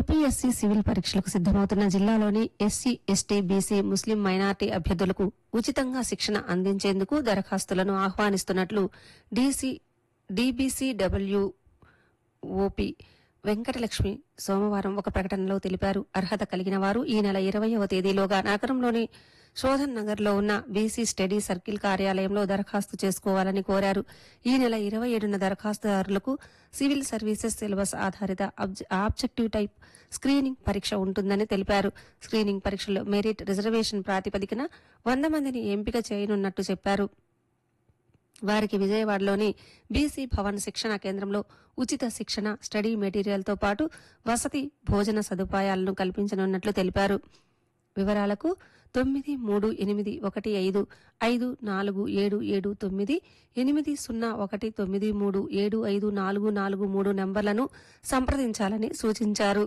UPSC civil పరీక్షలకు సిద్దమవుతున్న జిల్లాలోని ఎస్సీ ఎస్టీ బీసీ ముస్లిం మైనార్టీ అభ్యర్థులకు ఉచితంగా శిక్షణ అందించేందుకు దరఖాస్తులను ఆహ్వానిస్తున్నట్లు డీసీ డీబీసీడబ్ల్యూ ఓపీ వెంకటలక్ష్మి సోమవారం ఒక ప్రకటనలో తెలిపారు అర్హత కలిగిన వారు ఈ నెల ఇరవయవ తేదీలోగా నగరంలోని శోధన్ నగర్ లో ఉన్న బీసీ స్టడీ సర్కిల్ కార్యాలయంలో దరఖాస్తు చేసుకోవాలని కోరారు ఈ నెల ఇరవై ఏడున దరఖాస్తుదారులకు సివిల్ సర్వీసెస్ సిలబస్ ఆధారిత అబ్జ- ఆబ్జెక్టివ్ టైప్ స్క్రీనింగ్ పరీక్ష ఉంటుందని తెలిపారు స్క్రీనింగ్ పరీక్షలో మెరిట్ రిజర్వేషన్ ప్రాతిపదికన వంద మందిని ఎంపిక చేయనున్నట్టు చెప్పారు వారికి విజయవాడలోని బీసీ భవన్ శిక్షణ కేంద్రంలో ఉచిత శిక్షణ స్టడీ మెటీరియల్తో పాటు వసతి భోజన సదుపాయాలను కల్పించనున్నట్లు తెలిపారు వివరాలకు తొమ్మిది మూడు ఎనిమిది ఒకటి ఐదు ఐదు నాలుగు ఏడు ఏడు తొమ్మిది ఎనిమిది సున్నా ఒకటి తొమ్మిది మూడు ఏడు ఐదు నాలుగు నాలుగు మూడు నంబర్లను సంప్రదించాలని సూచించారు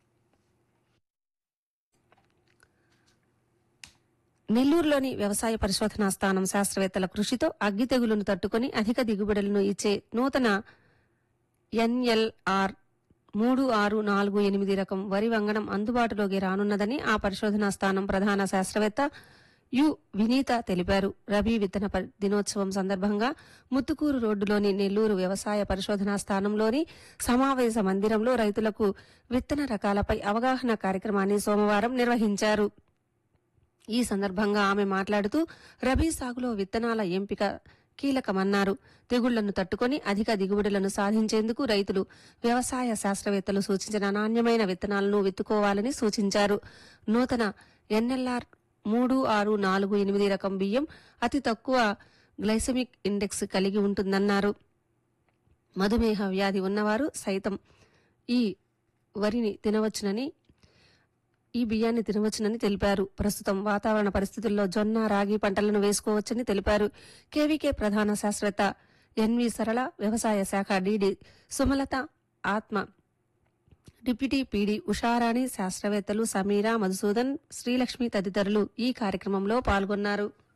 నెల్లూరులోని వ్యవసాయ పరిశోధనా స్థానం శాస్త్రవేత్తల కృషితో అగ్గి తెగులును తట్టుకుని అధిక దిగుబడులను ఇచ్చే నూతన ఎన్ఎల్ఆర్ మూడు ఆరు నాలుగు ఎనిమిది రకం వరి వంగడం అందుబాటులోకి రానున్నదని ఆ పరిశోధనా స్థానం ప్రధాన శాస్త్రవేత్త యు వినీత తెలిపారు రబీ విత్తన ప- దినోత్సవం సందర్భంగా ముత్తుకూరు రోడ్డులోని నెల్లూరు వ్యవసాయ పరిశోధనా స్థానంలోని సమావేశ మందిరంలో రైతులకు విత్తన రకాలపై అవగాహన కార్యక్రమాన్ని సోమవారం నిర్వహించారు ఈ సందర్భంగా ఆమె మాట్లాడుతూ రబీ సాగులో విత్తనాల ఎంపిక కీలకమన్నారు తెగుళ్లను తట్టుకొని అధిక దిగుబడులను సాధించేందుకు రైతులు వ్యవసాయ శాస్త్రవేత్తలు సూచించిన నాణ్యమైన విత్తనాలను విత్తుకోవాలని సూచించారు నూతన ఎన్ఎల్ఆర్ మూడు ఆరు నాలుగు ఎనిమిది రకం బియ్యం అతి తక్కువ గ్లైసమిక్ ఇండెక్స్ కలిగి ఉంటుందన్నారు మధుమేహ వ్యాధి ఉన్నవారు సైతం ఈ వరిని తినవచ్చునని ఈ బియ్యాన్ని తినవచ్చునని తెలిపారు ప్రస్తుతం వాతావరణ పరిస్థితుల్లో జొన్న రాగి పంటలను వేసుకోవచ్చని తెలిపారు కేవీకే ప్రధాన శాస్త్రవేత్త ఎన్వి సరళ వ్యవసాయ శాఖ డీడీ సుమలత ఆత్మ డిప్యూటీ పీడీ ఉషారాణి శాస్త్రవేత్తలు సమీరా మధుసూదన్ శ్రీలక్ష్మి తదితరులు ఈ కార్యక్రమంలో పాల్గొన్నారు